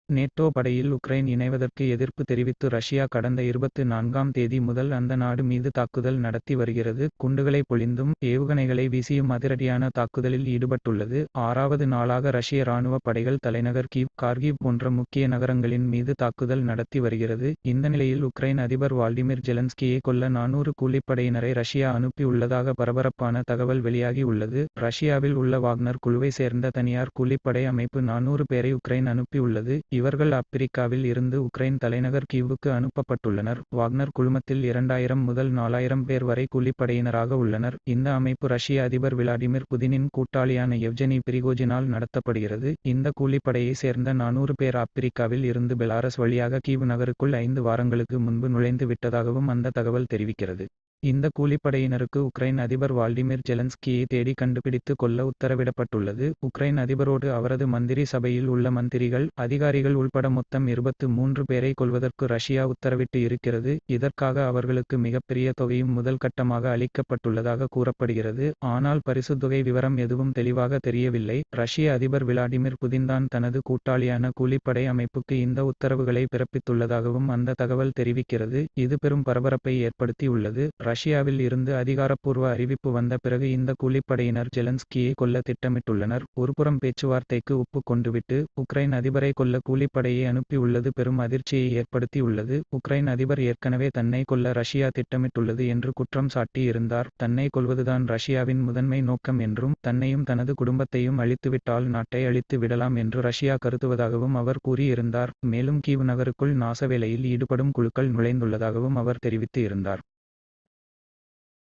NATO படையில் Ukraine இணைவதற்கு எதிர்ப்பு தெரிவித்து ரஷ்யா கடந்த இருபத்து நான்காம் தேதி முதல் அந்த நாடு மீது தாக்குதல் நடத்தி வருகிறது குண்டுகளை பொழிந்தும் ஏவுகணைகளை வீசியும் அதிரடியான தாக்குதலில் ஈடுபட்டுள்ளது ஆறாவது நாளாக ரஷ்ய ராணுவ படைகள் தலைநகர் கீவ் கார்கிவ் போன்ற முக்கிய நகரங்களின் மீது தாக்குதல் நடத்தி வருகிறது இந்த நிலையில் உக்ரைன் அதிபர் வால்டிமிர் ஜெலன்ஸ்கியை கொல்ல நானூறு கூலிப்படையினரை ரஷ்யா அனுப்பியுள்ளதாக பரபரப்பான தகவல் வெளியாகி உள்ளது ரஷ்யாவில் உள்ள வாக்னர் குழுவை சேர்ந்த தனியார் கூலிப்படை அமைப்பு நானூறு பேரை உக்ரைன் அனுப்பியுள்ளது இவர்கள் ஆப்பிரிக்காவில் இருந்து உக்ரைன் தலைநகர் கீவுக்கு அனுப்பப்பட்டுள்ளனர் வாக்னர் குழுமத்தில் இரண்டாயிரம் முதல் நாலாயிரம் பேர் வரை கூலிப்படையினராக உள்ளனர் இந்த அமைப்பு ரஷ்ய அதிபர் விளாடிமிர் புதினின் கூட்டாளியான எவ்ஜெனி பிரிகோஜினால் நடத்தப்படுகிறது இந்த கூலிப்படையை சேர்ந்த நானூறு பேர் ஆப்பிரிக்காவில் இருந்து பெலாரஸ் வழியாக கீவ் நகருக்குள் ஐந்து வாரங்களுக்கு முன்பு நுழைந்து விட்டதாகவும் அந்த தகவல் தெரிவிக்கிறது இந்த கூலிப்படையினருக்கு உக்ரைன் அதிபர் வால்டிமிர் ஜெலன்ஸ்கியை தேடி கண்டுபிடித்து கொல்ல உத்தரவிடப்பட்டுள்ளது உக்ரைன் அதிபரோடு அவரது மந்திரி சபையில் உள்ள மந்திரிகள் அதிகாரிகள் உள்பட மொத்தம் இருபத்து மூன்று பேரை கொல்வதற்கு ரஷ்யா உத்தரவிட்டு இருக்கிறது இதற்காக அவர்களுக்கு மிகப்பெரிய தொகையும் முதல் கட்டமாக அளிக்கப்பட்டுள்ளதாக கூறப்படுகிறது ஆனால் பரிசுத்தொகை விவரம் எதுவும் தெளிவாக தெரியவில்லை ரஷ்ய அதிபர் விளாடிமிர் புதின்தான் தனது கூட்டாளியான கூலிப்படை அமைப்புக்கு இந்த உத்தரவுகளை பிறப்பித்துள்ளதாகவும் அந்த தகவல் தெரிவிக்கிறது இது பெரும் பரபரப்பை ஏற்படுத்தியுள்ளது ரஷ்யாவில் இருந்து அதிகாரப்பூர்வ அறிவிப்பு வந்த பிறகு இந்த கூலிப்படையினர் ஜெலன்ஸ்கியை கொல்ல திட்டமிட்டுள்ளனர் ஒருபுறம் பேச்சுவார்த்தைக்கு ஒப்பு கொண்டுவிட்டு உக்ரைன் அதிபரை கொல்ல கூலிப்படையை அனுப்பியுள்ளது பெரும் அதிர்ச்சியை ஏற்படுத்தியுள்ளது உக்ரைன் அதிபர் ஏற்கனவே தன்னை கொல்ல ரஷ்யா திட்டமிட்டுள்ளது என்று குற்றம் சாட்டி இருந்தார் தன்னை கொல்வதுதான் ரஷ்யாவின் முதன்மை நோக்கம் என்றும் தன்னையும் தனது குடும்பத்தையும் அழித்துவிட்டால் நாட்டை அழித்து விடலாம் என்று ரஷ்யா கருதுவதாகவும் அவர் கூறியிருந்தார் மேலும் கீவ் நகருக்குள் நாசவேலையில் ஈடுபடும் குழுக்கள் நுழைந்துள்ளதாகவும் அவர் தெரிவித்து இருந்தார்